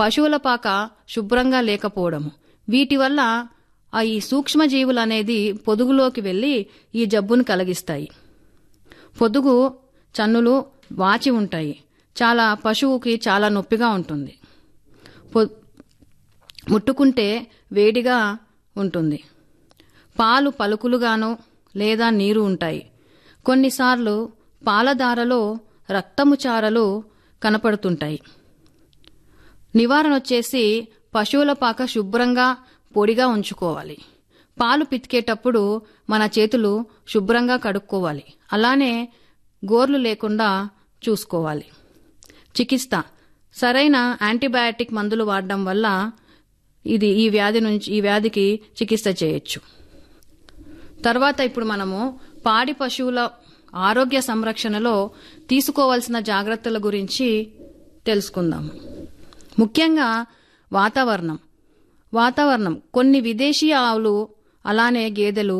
పశువుల పాక శుభ్రంగా లేకపోవడము వీటి వల్ల ఆ ఈ సూక్ష్మజీవులు అనేది పొదుగులోకి వెళ్ళి ఈ జబ్బును కలిగిస్తాయి పొదుగు చన్నులు వాచి ఉంటాయి చాలా పశువుకి చాలా నొప్పిగా ఉంటుంది పొ- ముట్టుకుంటే వేడిగా ఉంటుంది పాలు పలుకులుగాను లేదా నీరు ఉంటాయి కొన్నిసార్లు పాలధారలో రక్తము చారలు కనపడుతుంటాయి నివారణ వచ్చేసి పశువుల పాక శుభ్రంగా పొడిగా ఉంచుకోవాలి పాలు పితికేటప్పుడు మన చేతులు శుభ్రంగా కడుక్కోవాలి అలానే గోర్లు లేకుండా చూసుకోవాలి చికిత్స సరైన యాంటీబయాటిక్ మందులు వాడడం వల్ల ఇది ఈ వ్యాధి నుంచి ఈ వ్యాధికి చికిత్స చేయొచ్చు తర్వాత ఇప్పుడు మనము పాడి పశువుల ఆరోగ్య సంరక్షణలో తీసుకోవాల్సిన జాగ్రత్తల గురించి తెలుసుకుందాము ముఖ్యంగా వాతావరణం వాతావరణం కొన్ని విదేశీ ఆవులు అలానే గేదెలు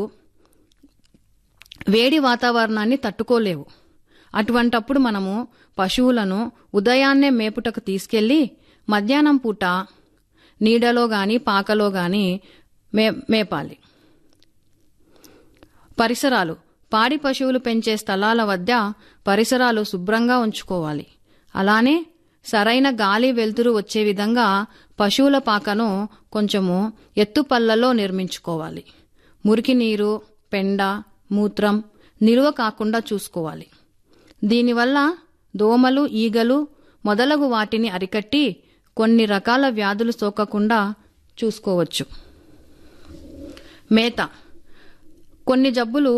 వేడి వాతావరణాన్ని తట్టుకోలేవు అటువంటప్పుడు మనము పశువులను ఉదయాన్నే మేపుటకు తీసుకెళ్లి మధ్యాహ్నం పూట నీడలో గాని పాకలో గాని మే మేపాలి పరిసరాలు పాడి పశువులు పెంచే స్థలాల వద్ద పరిసరాలు శుభ్రంగా ఉంచుకోవాలి అలానే సరైన గాలి వెలుతురు వచ్చే విధంగా పశువుల పాకను కొంచెము ఎత్తుపల్లలో నిర్మించుకోవాలి మురికి నీరు పెండ మూత్రం నిల్వ కాకుండా చూసుకోవాలి దీనివల్ల దోమలు ఈగలు మొదలగు వాటిని అరికట్టి కొన్ని రకాల వ్యాధులు సోకకుండా చూసుకోవచ్చు మేత కొన్ని జబ్బులు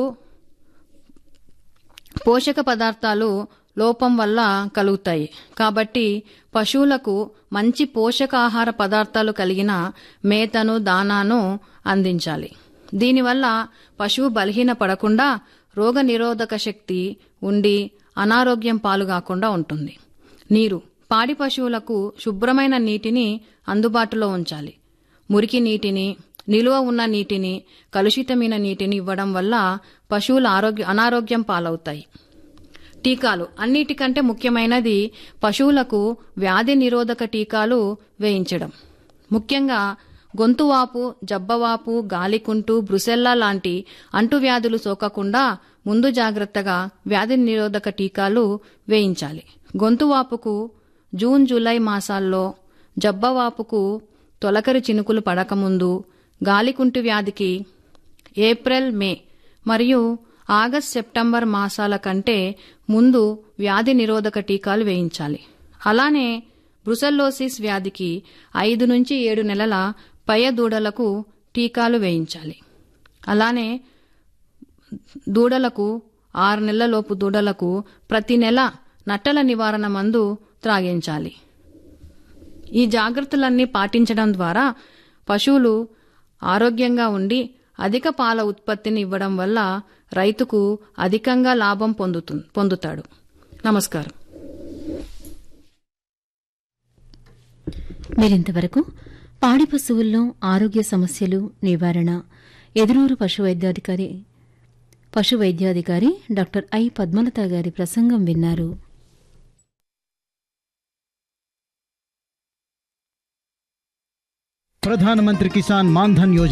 పోషక పదార్థాలు లోపం వల్ల కలుగుతాయి కాబట్టి పశువులకు మంచి పోషకాహార పదార్థాలు కలిగిన మేతను దానాను అందించాలి దీనివల్ల పశువు బలహీన పడకుండా రోగ నిరోధక శక్తి ఉండి అనారోగ్యం పాలుగాకుండా ఉంటుంది నీరు పాడి పశువులకు శుభ్రమైన నీటిని అందుబాటులో ఉంచాలి మురికి నీటిని నిలువ ఉన్న నీటిని కలుషితమైన నీటిని ఇవ్వడం వల్ల పశువుల ఆరోగ్య అనారోగ్యం పాలవుతాయి టీకాలు అన్నిటికంటే ముఖ్యమైనది పశువులకు వ్యాధి నిరోధక టీకాలు వేయించడం ముఖ్యంగా గొంతువాపు జబ్బవాపు గాలికుంటు బ్రుసెల్లా లాంటి అంటువ్యాధులు సోకకుండా ముందు జాగ్రత్తగా వ్యాధి నిరోధక టీకాలు వేయించాలి గొంతువాపుకు జూన్ జూలై మాసాల్లో జబ్బవాపుకు తొలకరి చినుకులు పడకముందు గాలికుంటు వ్యాధికి ఏప్రిల్ మే మరియు ఆగస్ట్ సెప్టెంబర్ మాసాల కంటే ముందు వ్యాధి నిరోధక టీకాలు వేయించాలి అలానే బ్రుసెల్లోసిస్ వ్యాధికి ఐదు నుంచి ఏడు నెలల పయ దూడలకు టీకాలు వేయించాలి అలానే దూడలకు ఆరు నెలలలోపు దూడలకు ప్రతి నెల నట్టల నివారణ మందు త్రాగించాలి ఈ జాగ్రత్తలన్నీ పాటించడం ద్వారా పశువులు ఆరోగ్యంగా ఉండి అధిక పాల ఉత్పత్తిని ఇవ్వడం వల్ల రైతుకు అధికంగా లాభం పొందుతు పొందుతాడు నమస్కారం మీరింతవరకు పాడి పశువుల్లో ఆరోగ్య సమస్యలు నివారణ ఎదురూరు పశు వైద్యాధికారి పశు వైద్యాధికారి డాక్టర్ ఐ పద్మలత గారి ప్రసంగం విన్నారు ప్రధానమంత్రి కిసాన్ మాన్ధన్ యోజన